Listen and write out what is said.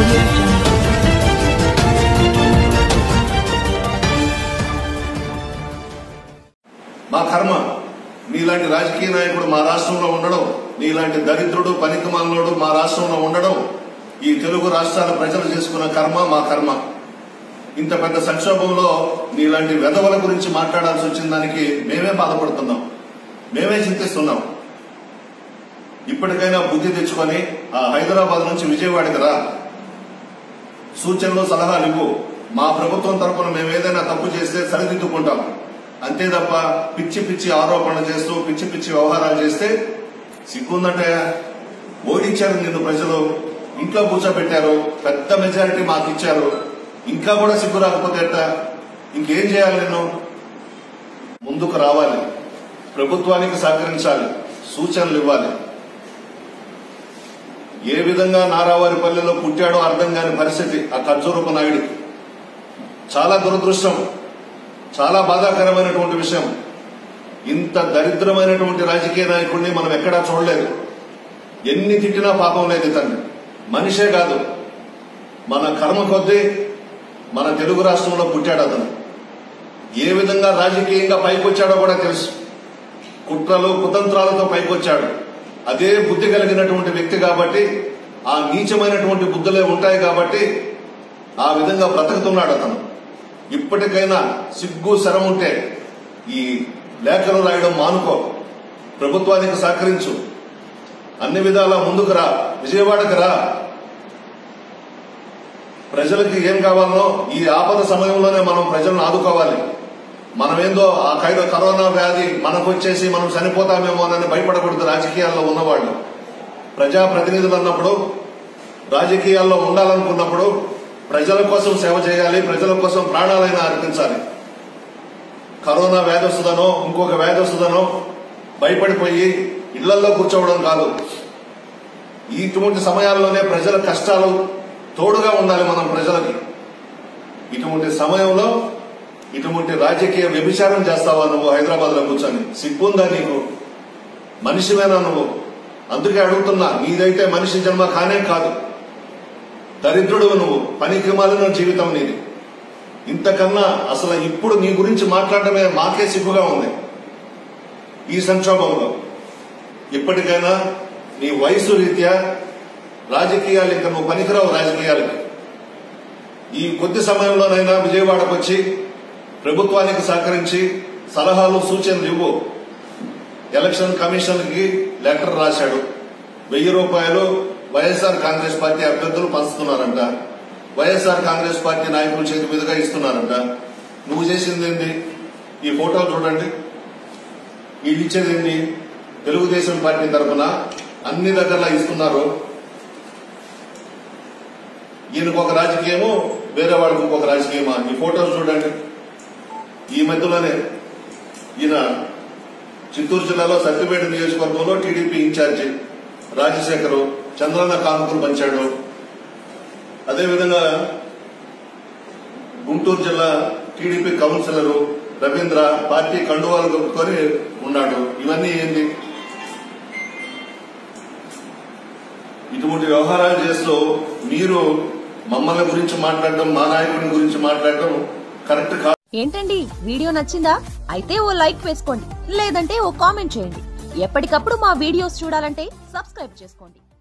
audio jungle. మా కర్మ నీలాంటి రాజకీయ నాయకుడు మా రాష్ట్రంలో ఉండడం నీలాంటి దరిద్రుడు పనికిమాలినోడు మా రాష్ట్రంలో ఉండడం ఈ తెలుగు రాష్ట్రాల ప్రజలు చేసుకున్న కర్మ మా కర్మ ఇంత పెద్ద సంక్షోభంలో నీలాంటి వెధవల గురించి మాట్లాడాల్సి వచ్చిన దానికి మేమే బాధపడుతున్నాం మేమే చింతిస్తున్నాం ఇప్పటికైనా బుద్ధి తెచ్చుకొని ఆ హైదరాబాద్ నుంచి విజయవాడకి రా సూచనలు సలహాలు ఇవ్వు మా ప్రభుత్వం తరపున మేము ఏదైనా తప్పు చేస్తే సరిదిద్దుకుంటాం అంతే తప్ప పిచ్చి పిచ్చి ఆరోపణలు చేస్తూ పిచ్చి పిచ్చి వ్యవహారాలు చేస్తే సిగ్గుందంటే ఓడించారు నిన్ను ప్రజలు ఇంట్లో కూర్చోబెట్టారు పెద్ద మెజారిటీ మాకు ఇచ్చారు ఇంకా కూడా సిగ్గు రాకపోతే ఎట్టా ఇంకేం చేయాలి నిన్ను ముందుకు రావాలి ప్రభుత్వానికి సహకరించాలి సూచనలు ఇవ్వాలి ఏ విధంగా నారావారిపల్లెలో పుట్టాడో అర్థం కాని పరిస్థితి ఆ ఖర్జూరపు నాయుడు చాలా దురదృష్టం చాలా బాధాకరమైనటువంటి విషయం ఇంత దరిద్రమైనటువంటి రాజకీయ నాయకుడిని మనం ఎక్కడా చూడలేదు ఎన్ని తిట్టినా పాపం లేదు ఇతన్ని మనిషే కాదు మన కర్మ కొద్దీ మన తెలుగు రాష్ట్రంలో పుట్టాడు అతను ఏ విధంగా రాజకీయంగా పైకొచ్చాడో కూడా తెలుసు కుట్రలు కుతంత్రాలతో పైకొచ్చాడు అదే బుద్ధి కలిగినటువంటి వ్యక్తి కాబట్టి ఆ నీచమైనటువంటి బుద్ధులే ఉంటాయి కాబట్టి ఆ విధంగా బ్రతుకుతున్నాడు అతను ఇప్పటికైనా సిగ్గు శరం ఉంటే ఈ లేఖలు రాయడం మానుకో ప్రభుత్వానికి సహకరించు అన్ని విధాలా ముందుకు రా విజయవాడకు రా ప్రజలకి ఏం కావాలనో ఈ ఆపద సమయంలోనే మనం ప్రజలను ఆదుకోవాలి మనమేందో ఆ కైలో కరోనా వ్యాధి మనకు వచ్చేసి మనం చనిపోతామేమో అని భయపడకూడదు రాజకీయాల్లో ఉన్నవాళ్ళు ప్రజాప్రతినిధులు అన్నప్పుడు రాజకీయాల్లో ఉండాలనుకున్నప్పుడు ప్రజల కోసం సేవ చేయాలి ప్రజల కోసం ప్రాణాలైనా అర్పించాలి కరోనా వ్యాధి వస్తుందనో ఇంకొక వ్యాధి వస్తుందనో భయపడిపోయి ఇళ్లలో కూర్చోవడం కాదు ఇటువంటి సమయాల్లోనే ప్రజల కష్టాలు తోడుగా ఉండాలి మనం ప్రజలకి ఇటువంటి సమయంలో ఇటువంటి రాజకీయ వ్యభిచారం చేస్తావా నువ్వు హైదరాబాద్ లో కూర్చొని సిగ్గుందా నీకు మనిషివేనా నువ్వు అందుకే అడుగుతున్నా నీదైతే మనిషి జన్మ కానే కాదు దరిద్రుడు నువ్వు పనికి మాలిన జీవితం నీది ఇంతకన్నా అసలు ఇప్పుడు నీ గురించి మాట్లాడటమే మాకే సిగ్గుగా ఉంది ఈ సంక్షోభంలో ఇప్పటికైనా నీ వయసు రీత్యా రాజకీయాలు ఇంకా నువ్వు పనికిరావు రాజకీయాలకి ఈ కొద్ది సమయంలోనైనా విజయవాడకు వచ్చి ప్రభుత్వానికి సహకరించి సలహాలు సూచనలు ఇవ్వు ఎలక్షన్ కమిషన్ కి లెటర్ రాశాడు వెయ్యి రూపాయలు వైఎస్ఆర్ కాంగ్రెస్ పార్టీ అభ్యర్థులు పంచుతున్నారంట వైఎస్ఆర్ కాంగ్రెస్ పార్టీ నాయకుల చేతి మీదుగా ఇస్తున్నారంట నువ్వు చేసింది ఏంది ఈ ఫోటోలు చూడండి వీళ్ళు ఇచ్చేది ఏంటి తెలుగుదేశం పార్టీ తరఫున అన్ని దగ్గరలా ఇస్తున్నారు ఈయనకు ఒక రాజకీయము వేరే వాడికి ఇంకొక రాజకీయమా ఈ ఫోటోలు చూడండి ఈ మధ్యలోనే ఈయన చిత్తూరు జిల్లాలో సత్యపేట నియోజకవర్గంలో టీడీపీ ఇన్ఛార్జి రాజశేఖరు చంద్రన్న కానుకలు పంచాడు అదేవిధంగా గుంటూరు జిల్లా టీడీపీ కౌన్సిలరు రవీంద్ర పార్టీ కండువాలు కప్పుకొని ఉన్నాడు ఇవన్నీ ఏంటి ఇటువంటి వ్యవహారాలు చేస్తూ మీరు మమ్మల్ని గురించి మాట్లాడడం మా నాయకుడి గురించి మాట్లాడడం కరెక్ట్ కాదు ఏంటండి వీడియో నచ్చిందా అయితే ఓ లైక్ వేసుకోండి లేదంటే ఓ కామెంట్ చేయండి ఎప్పటికప్పుడు మా వీడియోస్ చూడాలంటే సబ్స్క్రైబ్ చేసుకోండి